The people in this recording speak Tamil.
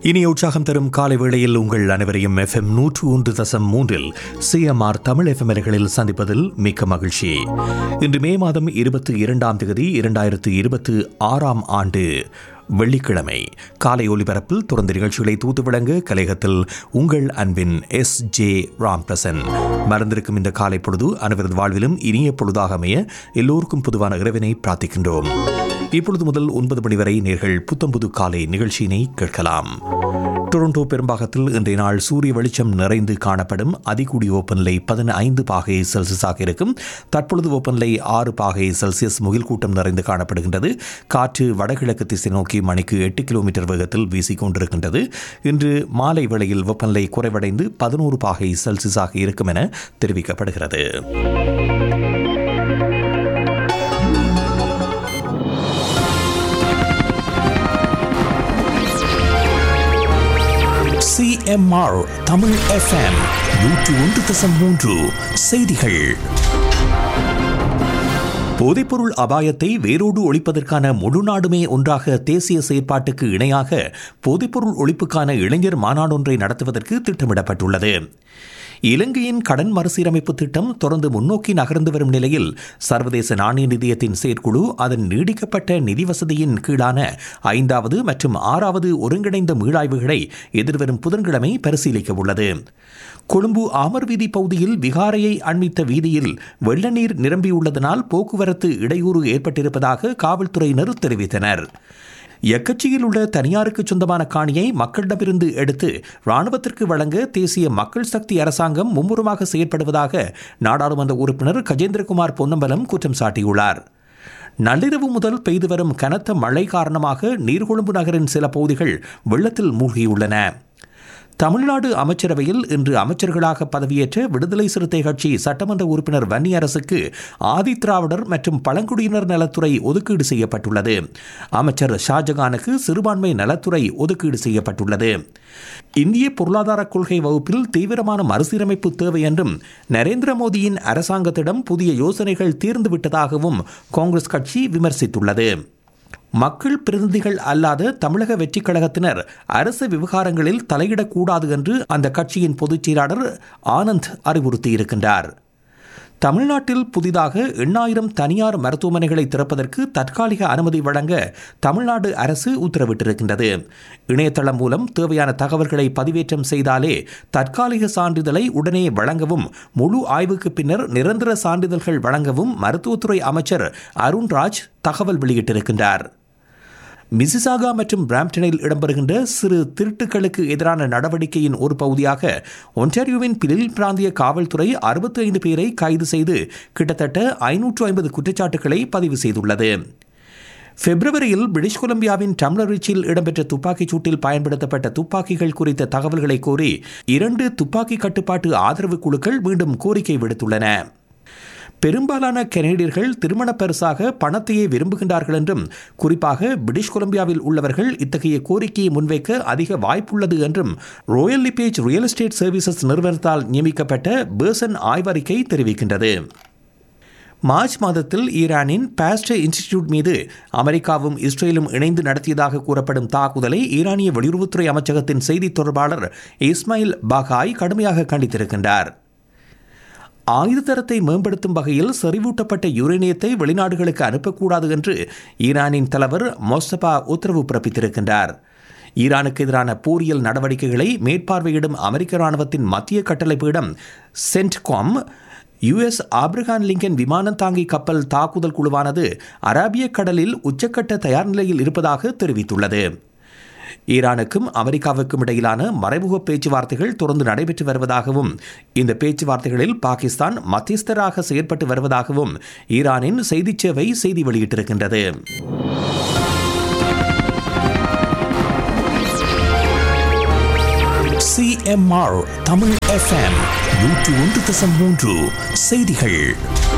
இனிய உற்சாகம் தரும் காலை வேளையில் உங்கள் அனைவரையும் எஃப்எம் நூற்று ஒன்று தசம் மூன்றில் சிஎம்ஆர் தமிழ் எஃப்எம் அலைகளில் சந்திப்பதில் மிக்க மகிழ்ச்சி இன்று மே மாதம் இருபத்தி இரண்டாம் தேதி இரண்டாயிரத்து இருபத்து ஆறாம் ஆண்டு வெள்ளிக்கிழமை காலை ஒலிபரப்பில் தொடர்ந்து நிகழ்ச்சிகளை தூத்து விளங்க கலையகத்தில் உங்கள் அன்பின் எஸ் ஜே ராம்பிரசன் மறந்திருக்கும் இந்த காலை பொழுது அனைவரது வாழ்விலும் இனிய பொழுதாக அமைய எல்லோருக்கும் பொதுவான இறைவனை பிரார்த்திக்கின்றோம் இப்பொழுது முதல் ஒன்பது மணி வரை நேர்கள் புத்தம்புது காலை நிகழ்ச்சியினை கேட்கலாம் டொரண்டோ பெரும்பாகத்தில் இன்றைய நாள் சூரிய வெளிச்சம் நிறைந்து காணப்படும் அதிகூடிய வெப்பநிலை பதினைந்து பாகை செல்சியஸாக இருக்கும் தற்பொழுது வெப்பநிலை ஆறு பாகை செல்சியஸ் முகில் கூட்டம் நிறைந்து காணப்படுகின்றது காற்று வடகிழக்கு திசை நோக்கி மணிக்கு எட்டு கிலோமீட்டர் வேகத்தில் வீசிக் கொண்டிருக்கின்றது இன்று மாலை வேளையில் வெப்பநிலை குறைவடைந்து பதினோரு பாகை செல்சியஸாக இருக்கும் என தெரிவிக்கப்படுகிறது சிஎம்ஆர் தமிழ் எஃப்எம் நூற்று ஒன்று தசம் மூன்று செய்திகள் போதைப்பொருள் அபாயத்தை வேரோடு ஒழிப்பதற்கான முழு நாடுமே ஒன்றாக தேசிய செயற்பாட்டுக்கு இணையாக போதைப்பொருள் ஒழிப்புக்கான இளைஞர் மாநாடொன்றை நடத்துவதற்கு திட்டமிடப்பட்டுள்ளது இலங்கையின் கடன் மறுசீரமைப்பு திட்டம் தொடர்ந்து முன்னோக்கி நகர்ந்து வரும் நிலையில் சர்வதேச நாணய நிதியத்தின் செயற்குழு அதன் நீடிக்கப்பட்ட நிதி வசதியின் கீழான ஐந்தாவது மற்றும் ஆறாவது ஒருங்கிணைந்த மீளாய்வுகளை எதிர்வரும் புதன்கிழமை பரிசீலிக்க உள்ளது கொழும்பு ஆமர் வீதி பகுதியில் விகாரையை அண்மித்த வீதியில் வெள்ள நீர் நிரம்பியுள்ளதனால் போக்குவரத்து இடையூறு ஏற்பட்டிருப்பதாக காவல்துறையினர் தெரிவித்தனர் எக்கச்சியில் உள்ள தனியாருக்கு சொந்தமான காணியை மக்களிடமிருந்து எடுத்து ராணுவத்திற்கு வழங்க தேசிய மக்கள் சக்தி அரசாங்கம் மும்முரமாக செயற்படுவதாக நாடாளுமன்ற உறுப்பினர் கஜேந்திரகுமார் பொன்னம்பலம் குற்றம் சாட்டியுள்ளார் நள்ளிரவு முதல் பெய்து வரும் கனத்த மழை காரணமாக நீர்கொழும்பு நகரின் சில பகுதிகள் வெள்ளத்தில் மூழ்கியுள்ளன தமிழ்நாடு அமைச்சரவையில் இன்று அமைச்சர்களாக பதவியேற்ற விடுதலை சிறுத்தை கட்சி சட்டமன்ற உறுப்பினர் வன்னி அரசுக்கு ஆதித்ராவிடர் மற்றும் பழங்குடியினர் நலத்துறை ஒதுக்கீடு செய்யப்பட்டுள்ளது அமைச்சர் ஷாஜகானுக்கு சிறுபான்மை நலத்துறை ஒதுக்கீடு செய்யப்பட்டுள்ளது இந்திய பொருளாதார கொள்கை வகுப்பில் தீவிரமான மறுசீரமைப்பு தேவை என்றும் நரேந்திர மோடியின் அரசாங்கத்திடம் புதிய யோசனைகள் தீர்ந்துவிட்டதாகவும் காங்கிரஸ் கட்சி விமர்சித்துள்ளது மக்கள் பிரதிநிதிகள் அல்லாத தமிழக வெற்றிக் கழகத்தினர் அரசு விவகாரங்களில் தலையிடக்கூடாது என்று அந்த கட்சியின் பொதுச் செயலாளர் ஆனந்த் அறிவுறுத்தியிருக்கின்றார் தமிழ்நாட்டில் புதிதாக எண்ணாயிரம் தனியார் மருத்துவமனைகளை திறப்பதற்கு தற்காலிக அனுமதி வழங்க தமிழ்நாடு அரசு உத்தரவிட்டிருக்கின்றது இணையதளம் மூலம் தேவையான தகவல்களை பதிவேற்றம் செய்தாலே தற்காலிக சான்றிதழை உடனே வழங்கவும் முழு ஆய்வுக்கு பின்னர் நிரந்தர சான்றிதழ்கள் வழங்கவும் மருத்துவத்துறை அமைச்சர் அருண்ராஜ் தகவல் வெளியிட்டிருக்கின்றார் மிசிசாகா மற்றும் பிராம்டனில் இடம்பெறுகின்ற சிறு திருட்டுகளுக்கு எதிரான நடவடிக்கையின் ஒரு பகுதியாக ஒன்டாரியோவின் பிலில் பிராந்திய காவல்துறை அறுபத்தி ஐந்து பேரை கைது செய்து கிட்டத்தட்ட ஐநூற்று ஐம்பது குற்றச்சாட்டுகளை பதிவு செய்துள்ளது பிப்ரவரியில் பிரிட்டிஷ் கொலம்பியாவின் டம்ளரிச்சில் இடம்பெற்ற துப்பாக்கிச் சூட்டில் பயன்படுத்தப்பட்ட துப்பாக்கிகள் குறித்த தகவல்களை கோரி இரண்டு துப்பாக்கி கட்டுப்பாட்டு ஆதரவு குழுக்கள் மீண்டும் கோரிக்கை விடுத்துள்ளன பெரும்பாலான கனேடியர்கள் திருமண பரிசாக பணத்தையே விரும்புகின்றார்கள் என்றும் குறிப்பாக பிரிட்டிஷ் கொலம்பியாவில் உள்ளவர்கள் இத்தகைய கோரிக்கையை முன்வைக்க அதிக வாய்ப்புள்ளது என்றும் Royal LePage real estate services நிறுவனத்தால் நியமிக்கப்பட்ட பேர்சன் ஆய்வறிக்கை தெரிவிக்கின்றது மார்ச் மாதத்தில் ஈரானின் பாஸ்டர் இன்ஸ்டிடியூட் மீது அமெரிக்காவும் இஸ்ரேலும் இணைந்து நடத்தியதாக கூறப்படும் தாக்குதலை ஈரானிய வெளியுறவுத்துறை அமைச்சகத்தின் செய்தி தொடர்பாளர் இஸ்மாயில் பாகாய் கடுமையாக கண்டித்திருக்கின்றார் ஆயுத தரத்தை மேம்படுத்தும் வகையில் செறிவூட்டப்பட்ட யுரேனியத்தை வெளிநாடுகளுக்கு அனுப்பக்கூடாது என்று ஈரானின் தலைவர் மொஸ்தபா உத்தரவு பிறப்பித்திருக்கின்றார் ஈரானுக்கு எதிரான போரியல் நடவடிக்கைகளை மேற்பார்வையிடும் அமெரிக்க ராணுவத்தின் மத்திய கட்டளை பீடம் சென்ட்காம் யுஎஸ் ஆப்ரஹான் லிங்கன் விமானம் தாங்கி கப்பல் தாக்குதல் குழுவானது அரேபிய கடலில் உச்சக்கட்ட தயார் நிலையில் இருப்பதாக தெரிவித்துள்ளது ஈரானுக்கும் அமெரிக்காவுக்கும் இடையிலான மறைமுக பேச்சுவார்த்தைகள் தொடர்ந்து நடைபெற்று வருவதாகவும் இந்த பேச்சுவார்த்தைகளில் பாகிஸ்தான் மத்தியஸ்தராக செயற்பட்டு வருவதாகவும் ஈரானின் செய்திச் சேவை செய்தி வெளியிட்டிருக்கின்றது சிஎம்ஆர் தமிழ் எஃப்எம் நூற்று ஒன்று தசம் மூன்று செய்திகள்